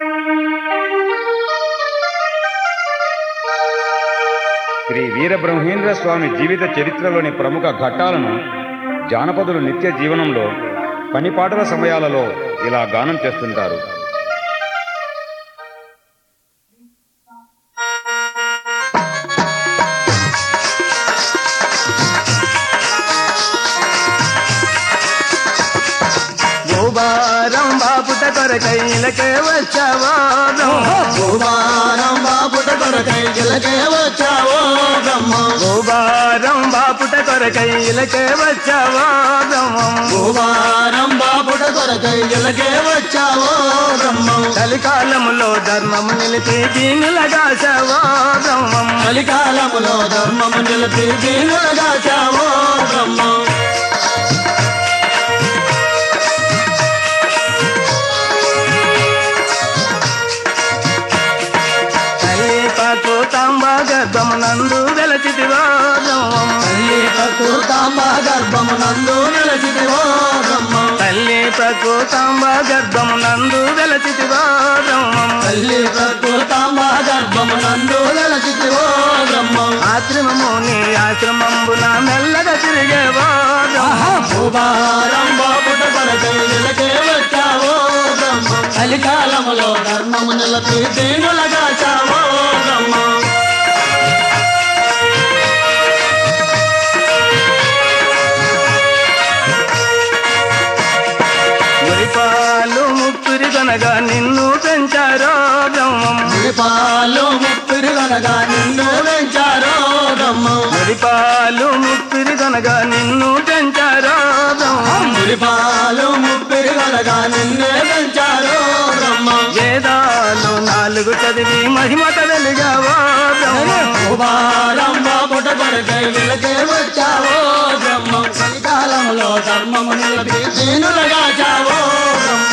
శ్రీ వీరబ్రహ్మేంద్ర స్వామి జీవిత చరిత్రలోని ప్రముఖ ఘట్టాలను జానపదులు నిత్య జీవనంలో పనిపాటల సమయాలలో ఇలా గానం చేస్తుంటారు భూభారం బాపుట కొరకైలకే వచ్చావో భూమానం బాపుట కొరకై గిలకే వచ్చావో బ్రహ్మ భూభారం బాపుట కొరకైలకే వచ్చావో బ్రహ్మం భూమానం బాపుట కొరకై గిలకే వచ్చావో బ్రహ్మ కలికాలములో ధర్మము నిలిపి దీనిలగాసవో బ్రహ్మం కలికాలములో ధర్మము నిలిపి దీనులుగా చావో బ్రహ్మ తల్లి పాకు తాంబ గర్భమునందు వెలచితివో బ్రహ్మం తల్లి ప్రకృతాంబ గర్భమునందు నిలచితివో బ్రహ్మ తల్లి ప్రకృతాంబ గర్భమునందు వెలచితివో బ్రహ్మం తల్లి ప్రకృతాంబ గర్భమునందు నిలచితివో బ్రహ్మ ఆశ్రమము నీ ఆశ్రమంబున మెల్లగా తిరిగేవో బ్రహ్మం భూభారం బాపుట కొరకై గిలకే వచ్చావో బ్రహ్మ కలికాలములో ధర్మము నిలిపి దీనులుగా చావో బ్రహ్మ మురిపాలు ముప్పిరి గనగా నిన్ను పెంచారో బ్రహ్మం పాలు ముప్పిరి గనగా నిన్ను పెంచారో బ్రహ్మ మురిపాలు ముప్పిరి గనగా నిన్ను పెంచారో బ్రహ్మం పాలు ముప్పిరి గనగా నిన్నే పెంచారో బ్రహ్మ వేదాలు నాలుగు చదివి మహిమత వెలిగావో బ్రహ్మం ఉపారం బాపుట కొరకై వెలకే వచ్చావో బ్రహ్మ కలికాలంలో ధర్మము నిలిపి దీనులుగా చావో బ్రహ్మ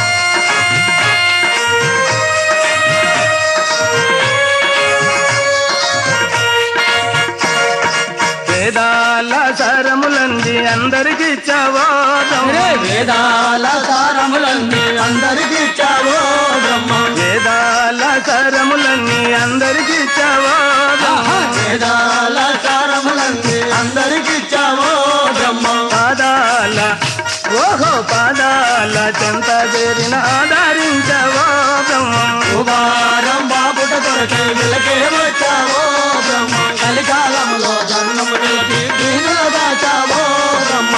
వేదాల సారములంది అందరికి ఇచ్చావో బ్రహ్మం వేదాల సారములన్నీ అందరికీ ఇచ్చావో బ్రహ్మ వేదాల సారములన్నీ అందరికి ఇచ్చావో బ్రహ్మం వేదాల సారములన్నీ అందరికీ ఇచ్చావో బ్రహ్మ పాదాల ఓహో పాదాల చెంత చేరిన ఆధారించవో బ్రహ్మం ఉపారం బాపుట కొరకై వెలకే వచ్చావో బ్రహ్మ కలికాలములో ధర్మము నిలిపి దీనులుగా చావో బ్రహ్మ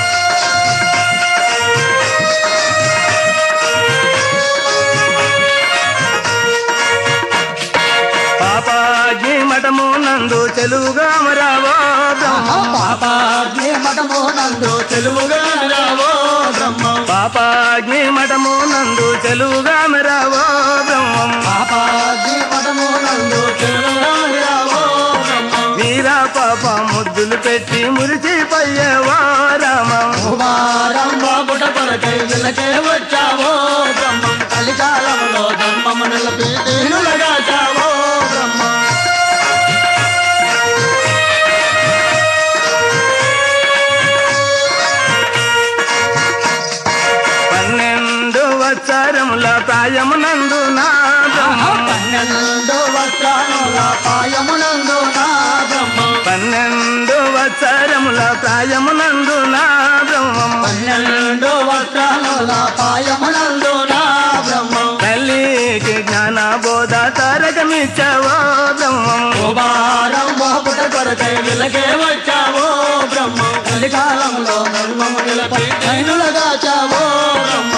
పాపాగ్ని మఠము నందు చెలువుగా మరావో బ్రహ్మం పాపాగ్ని మఠము నందు తెలుగుగా రావో బ్రహ్మ పాపాగ్ని మఠము నందు చెలువుగా మరావో బ్రహ్మం పాపాగ్ని మఠము నందు తెలుగుగా రావో బ్రహ్మ వీరా పాప ముద్దులు పెట్టి మురిసిపోయేవో రామం ఉపారం బాపుట కొరకై వెలకే వచ్చావో బ్రహ్మ కలికాలములో ధర్మము నిలిపి దీనులుగా చావో బ్రహ్మ పన్నెండు వచ్చరముల ప్రాయమునందు నా బ్రహ్మం పన్నెండు వస్త్రానుల పాయమునందు నా బ్రహ్మ పన్నెండు వచ్చరముల ప్రాయమునందు నా బ్రహ్మం పన్నెండు వస్త్రానుల పాయమునందు నా బ్రహ్మ తల్లికి జ్ఞాన బోధ తారకమిచ్చవో బ్రహ్మం ఉపారం బాపుట కొరకై వెలకే వచ్చావో బ్రహ్మ కలికాలంలో ధర్మము నిలపై దైనులుగా చావో బ్రహ్మ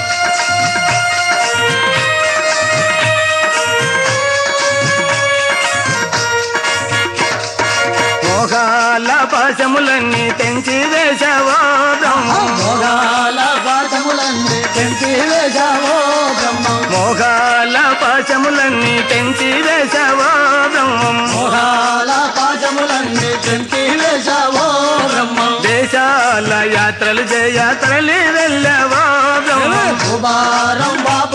మోహాల పాశములన్నీ తెంచి వేశావో బ్రహ్మం భోగాల పాఠములన్నీ పెంచి వేశావో బ్రహ్మ మోహాల పాశములన్నీ తెంచి వేశావో బ్రహ్మం భోగాల పాఠములన్నీ పెంచి వేశావో బ్రహ్మ దేశాల యాత్రలు చేయ తరలి వెళ్ళావో బ్రహ్మం ఉపారం బాపు